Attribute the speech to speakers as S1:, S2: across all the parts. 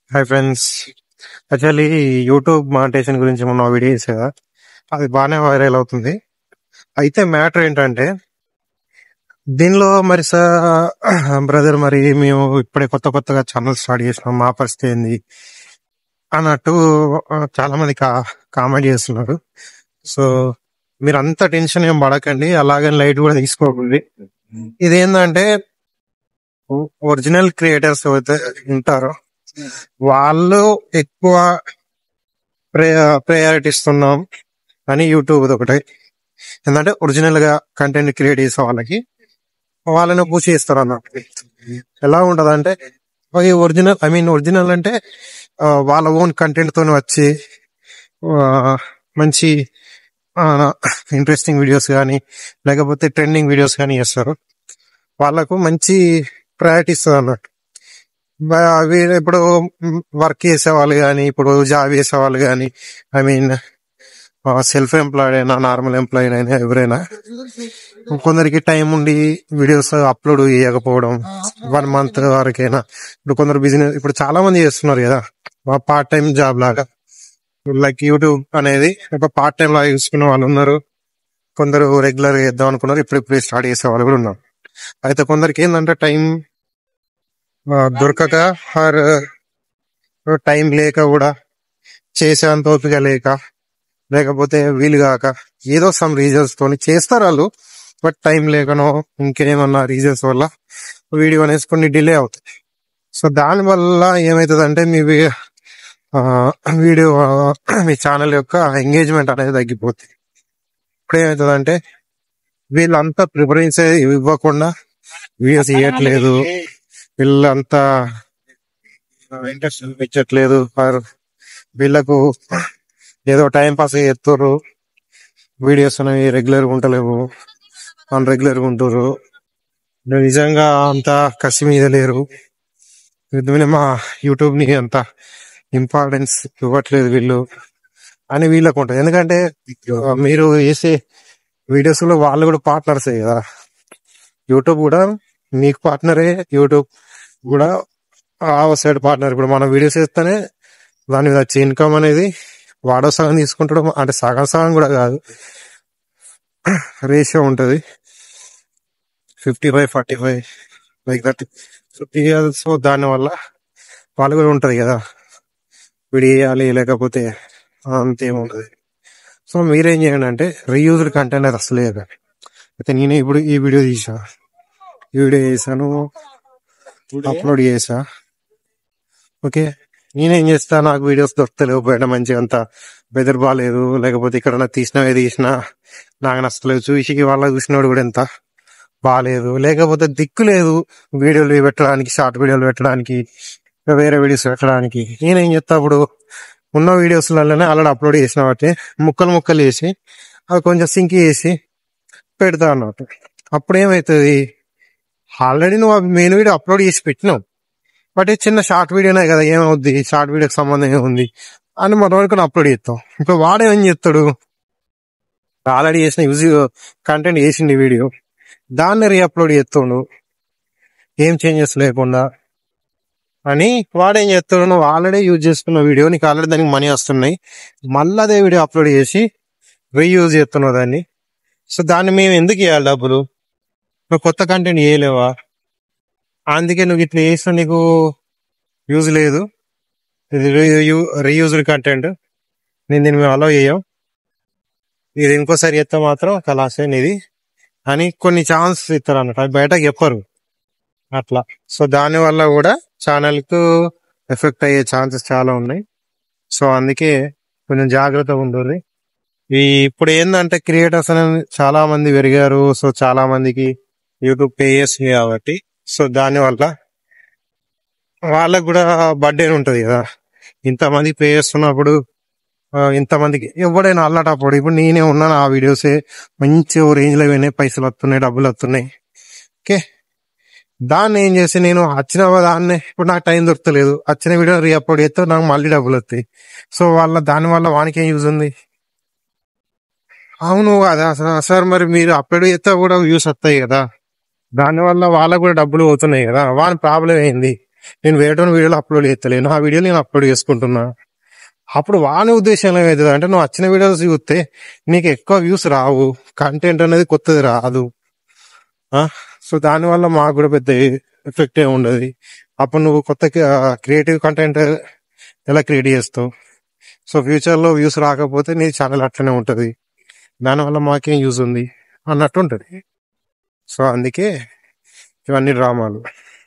S1: hi friends actually YouTube monetisation గురించి మొన్న video చేసా కదా అది బాగానే వైరల్ అవుతుంది అయితే మ్యాటర్ ఏంటంటే దీనిలో మరి సార్ బ్రదర్ మరి మేము ఇప్పుడే కొత్త కొత్తగా ఛానల్ స్టార్ట్ చేసినాం మా పరిస్థితి ఏంది అన్నట్టు ఆ, చాలా మంది కా కామెంట్ చేస్తున్నారు సో మీరు అంత టెన్షన్ ఏం పడకండి అలాగని లైట్ కూడా తీసుకోకండి ఇదేంటంటే ఒరిజినల్ క్రియేటర్స్ ఎవరైతే ఉంటారో వాళ్ళు ఎక్కువ ప్రయారిటీ ఇస్తున్నాం అని యూట్యూబ్ ఒకటి ఎందుకంటే ఒరిజినల్ గా కంటెంట్ క్రియేట్ చేసే వాళ్ళకి వాళ్ళని పూచి చేస్తారు అన్నట్టు ఎలా ఉంటది అంటే ఈ ఒరిజినల్ ఐ మీన్ ఒరిజినల్ అంటే ఆ, వాళ్ళ ఓన్ కంటెంట్ తోని వచ్చి ఆ, మంచి ఇంట్రెస్టింగ్ వీడియోస్ కానీ లేకపోతే ట్రెండింగ్ వీడియోస్ కానీ చేస్తారు వాళ్ళకు మంచి ప్రయారిటీ ఇస్తుంది అన్నట్టు బ- వీళ్ళు ఇప్పుడు వర్క్ చేసే వాళ్ళు కానీ ఇప్పుడు జాబ్ చేసే వాళ్ళు కానీ ఐ మీన్ సెల్ఫ్ ఎంప్లాయిడ్ అయినా నార్మల్ ఎంప్లాయిడ్ అయినా ఎవరైనా కొందరికి టైం ఉండి వీడియోస్ అప్లోడ్ చేయకపోవడం వన్ మంత్ వరకైనా ఇప్పుడు కొందరు బిజినెస్ ఇప్పుడు చాలా మంది చేస్తున్నారు కదా పార్ట్ టైం జాబ్ లాగా లైక్ యూట్యూబ్ అనేది ఒక పార్ట్ టైం లాగా చూసుకునే వాళ్ళు ఉన్నారు కొందరు రెగ్యులర్ చేద్దాం అనుకున్నారు ఇప్పుడు ఇప్పుడు స్టార్ట్ చేసే వాళ్ళు కూడా ఉన్నారు అయితే కొందరికి ఏంటంటే టైం దొరకక ఆర్ టైం లేక కూడా చేసేంత ఓపిక లేక లేకపోతే వీలు కాక ఏదో సమ్ రీజన్స్ తోని చేస్తారు వాళ్ళు బట్ టైం లేకనో ఇంకేమన్నా రీజన్స్ వల్ల వీడియో అనేసి కొన్ని డిలే అవుతాయి సో దాని వల్ల ఏమవుతుందంటే మీ వి- ఆ, వీడియో ఆ, మీ ఛానల్ యొక్క ఎంగేజ్మెంట్ అనేది తగ్గిపోతుంది ఇప్పుడు ఏమవుతుందంటే వీళ్ళంతా ప్రిఫరెన్స్ ఇవ్వకుండా వీడియోస్ ఇవ్వట్లేదు వీళ్ళంతా ఇంట్రెస్ట్ చూపించట్లేదు ఆర్ వీళ్ళకు ఏదో టైం పాస్ చేస్తారు వీడియోస్ అనేవి రెగ్యులర్ గా ఉంటలేవు అన్ రెగ్యులర్ గా ఉంటుర్రు నిజంగా అంత కసి మీద లేరు ఎందుకంటే మా యూట్యూబ్ ని అంత ఇంపార్టెన్స్ ఇవ్వట్లేదు వీళ్ళు అని వీళ్ళకు ఉంటుంది ఎందుకంటే ఆ, మీరు వేసే వీడియోస్ లో వాళ్ళు కూడా పార్ట్నర్స్ కదా యూట్యూబ్ కూడా మీకు పార్ట్నరే యూట్యూబ్ కూడా ఆ సైడ్ పార్ట్నర్ ఇప్పుడు మనం వీడియోస్ చేస్తేనే దాని మీద వచ్చే ఇన్కమ్ అనేది వాడో సగం తీసుకుంటాడు అంటే సగం సగం కూడా కాదు రేషియో ఉంటది fifty five forty five like that so దాని వల్ల వాళ్ళు కూడా ఉంటది కదా వీడు వేయాలి లేకపోతే అంతేముంటది సో మీరేం చేయండి అంటే రీయూజ్డ్ కంటెంట్ అది అసలే కదా అయితే నేను ఇప్పుడు ఈ వీడియో తీసా ఈ వీడియో చేశాను అప్లోడ్ చేసా ఓకే నేనేం చేస్తా నాకు వీడియోస్ దొరకలేవు బయట మంచిగా అంత వెదర్ బాగాలేదు లేకపోతే ఇక్కడ తీసినవే తీసినా నాకు నచ్చలేదు చూసి వాళ్ళ చూసినోడు కూడా ఎంత బాగాలేదు లేకపోతే దిక్కు లేదు వీడియోలు పెట్టడానికి షార్ట్ వీడియోలు పెట్టడానికి ఇంకా వేరే వీడియోస్ పెట్టడానికి నేనేం చేస్తా అప్పుడు ఉన్న వీడియోస్లలోనే ఆల్రెడీ అప్లోడ్ చేసిన వాటి ముక్కలు ముక్కలు వేసి అవి కొంచెం సింక్ చేసి పెడతా అన్నట్టు అప్పుడు ఏమవుతుంది ఆల్రెడీ నువ్వు మెయిన్ వీడియో అప్లోడ్ చేసి పెట్టినావు బట్ ఇది చిన్న షార్ట్ వీడియోనే కదా ఏమవుద్ది షార్ట్ వీడియోకి సంబంధం ఏముంది అని మొదటి వరకు అప్లోడ్ చేస్తాం ఇప్పుడు వాడు ఏం చేస్తాడు ఆల్రెడీ చేసిన యూజ్ కంటెంట్ చేసింది వీడియో దాన్ని రీ అప్లోడ్ చేస్తుండు ఏం చేంజెస్ లేకుండా అని వాడేం చేస్తాడు నువ్వు ఆల్రెడీ యూజ్ చేసుకున్న వీడియో నీకు ఆల్రెడీ దానికి మనీ వస్తున్నాయి మళ్ళీ అదే వీడియో అప్లోడ్ చేసి రీయూజ్ చేస్తున్నావు దాన్ని సో దాన్ని మేము ఎందుకు ఇవ్వాలి డబ్బులు నువ్వు కొత్త కంటెంట్ చేయలేవా అందుకే నువ్వు ఇట్లా చేసిన నీకు యూజ్ లేదు ఇది రీయూజ్డ్ కంటెంట్ నేను దీన్ని మేము అలౌ చేయం ఇది ఇంకోసారి చేస్తే మాత్రం కలాసే నీది అని కొన్ని ఛాన్స్ ఇస్తారు అన్నట్టు అది బయటకు చెప్పరు అట్లా సో దాని వల్ల కూడా ఛానల్ కు ఎఫెక్ట్ అయ్యే ఛాన్సెస్ చాలా ఉన్నాయి సో అందుకే కొంచెం జాగ్రత్తగా ఉంటుంది ఈ ఇప్పుడు ఏంటంటే క్రియేటర్స్ అనేది చాలా మంది పెరిగారు సో చాలా మందికి యూట్యూబ్ పే చేస్తుంది కాబట్టి సో దాని వల్ల వాళ్ళకు కూడా బర్త్డే ఉంటది కదా ఇంతమంది పే చేస్తున్నప్పుడు ఆ, ఇంతమందికి ఎవడైనా అల్లటప్పుడు ఇప్పుడు నేనే ఉన్నాను ఆ వీడియోసే మంచి ఓ రేంజ్ లో పోయినాయి పైసలు వస్తున్నాయి డబ్బులు వస్తున్నాయి ఓకే దాన్ని ఏం చేసి నేను వచ్చిన దాన్ని ఇప్పుడు నాకు టైం దొరకలేదు వచ్చిన వీడియో రీ అప్లోడ్ చేస్తే నాకు మళ్ళీ డబ్బులు వస్తాయి సో వాళ్ళ దాని వల్ల వానికి ఏం యూజ్ ఉంది అవును అదే అస- సార్ మరి మీరు అప్లోడ్ చేస్తే కూడా వ్యూస్ వస్తాయి కదా దాని వల్ల వాళ్ళకు కూడా డబ్బులు పోతున్నాయి కదా వాని ప్రాబ్లం ఏంది నేను వేరే వీడియోలు అప్లోడ్ చేస్తలేను ఆ వీడియోలు నేను అప్లోడ్ చేసుకుంటున్నా అప్పుడు వాని ఉద్దేశం ఏమవుతుంది అంటే నువ్వు వచ్చిన వీడియోస్ చూస్తే నీకు ఎక్కువ వ్యూస్ రావు కంటెంట్ అనేది కొత్తది రాదు సో దానివల్ల మాకు కూడా పెద్ద ఎఫెక్ట్ ఏమి ఉండదు అప్పుడు నువ్వు కొత్త క్రియేటివ్ కంటెంట్ ఎలా క్రియేట్ చేస్తావు సో ఫ్యూచర్ లో వ్యూస్ రాకపోతే నీ ఛానల్ అట్లనే ఉంటది దానివల్ల మాకేం యూజ్ ఉంది అన్నట్టు ఉంటది సో అందుకే ఇవన్నీ డ్రామాలు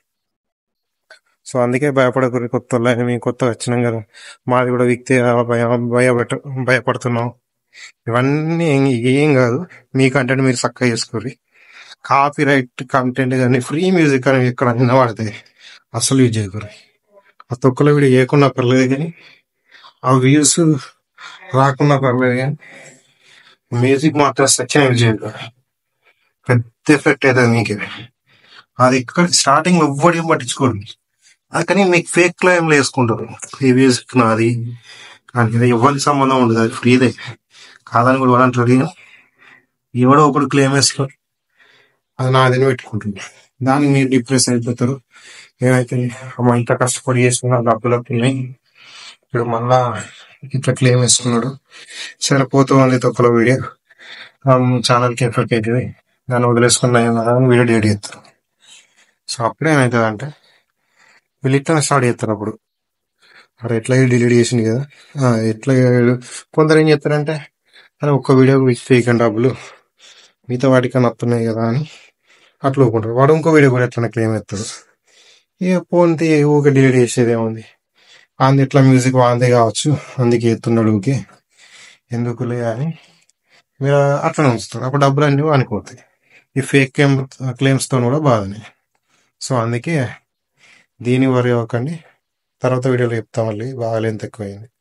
S1: సో అందుకే భయపడకూడదు కొత్త వాళ్ళని మేము కొత్తగా వచ్చినాం కదా మాది కూడా వ్యక్తి భయం భయపెట్ట భయపడుతున్నాం ఇవన్నీ ఏం- ఏం కాదు మీ కంటెంట్ మీరు చక్కగా చేసుకోరు కాపీ రైట్ కంటెంట్ కానీ ఫ్రీ మ్యూజిక్ కానీ ఎక్కడ అన్న పడతాయి అసలు యూజ్ చేయకూడదు ఆ తొక్కల వీడియో చేయకుండా పర్లేదు కానీ ఆ వ్యూస్ రాకుండా పర్లేదు కానీ మ్యూజిక్ మాత్రం సచిన యూజ్ చేయకూడదు పెద్ద ఎఫెక్ట్ అవుతుంది మీకు అది ఇక్కడ స్టార్టింగ్ ఎవ్వడేం పట్టించుకోడు అది కానీ మీకు ఫేక్ క్లైమ్లు వేసుకుంటారు ఈ మ్యూజిక్ నాది కానీ ఎవరికి సంబంధం ఉండదు అది ఫ్రీదే కాదని కూడా అంటారు కానీ ఎవడో ఒకడు క్లెయిమ్ వేసుకోరు అది నాదని పెట్టుకుంటుంది దానికి మీరు డిప్రెస్ అయిపోతారు ఏమైతే అమ్మ ఇంత కష్టపడి చేసుకున్నా డబ్బులు వస్తున్నాయి ఇప్పుడు మళ్ళా ఇట్లా క్లెయిమ్ వేసుకున్నాడు సరే పోతూ ఉంది తొక్కలో వీడియో ఛానల్ కి ఎఫెక్ట్ అవుతుంది దాన్ని వదిలేసుకున్నా అని వీడియో డేట్ చేస్తారు సో అప్పుడు ఏమవుతుంది అంటే వీళ్ళు ఇట్లా స్టార్ట్ చేస్తారు అప్పుడు అక్కడ ఎట్లా డిలీట్ చేసింది కదా ఆ, ఎట్లా కొందరు ఏం చేస్తారంటే అరే ఒక్క వీడియోకి విచ్ చేయకండి డబ్బులు మిగతా వాటికన్నా వస్తున్నాయి కదా అని అట్లా ఊరుకుంటారు వాడు ఇంకో వీడియో కూడా ఎట్లా క్లెయిమ్ ఎత్తాడు ఇక పోతే ఊకే డిలీట్ చేసేది ఏముంది అంది ఎట్లా మ్యూజిక్ వాందే కావచ్చు అందుకే ఎత్తున్నాడు ఊకే ఎందుకులే అని మీరు అట్లనే ఉంచుతారు అప్పుడు డబ్బులు అన్ని అనుకోతాయి ఈ ఫేక్ క్లెయిమ్స్ తో కూడా బాధనే సో అందుకే దీని వరి అవ్వకండి తర్వాత వీడియోలో చెప్తాం మళ్ళీ బాగా లెంత్ ఎక్కువైంది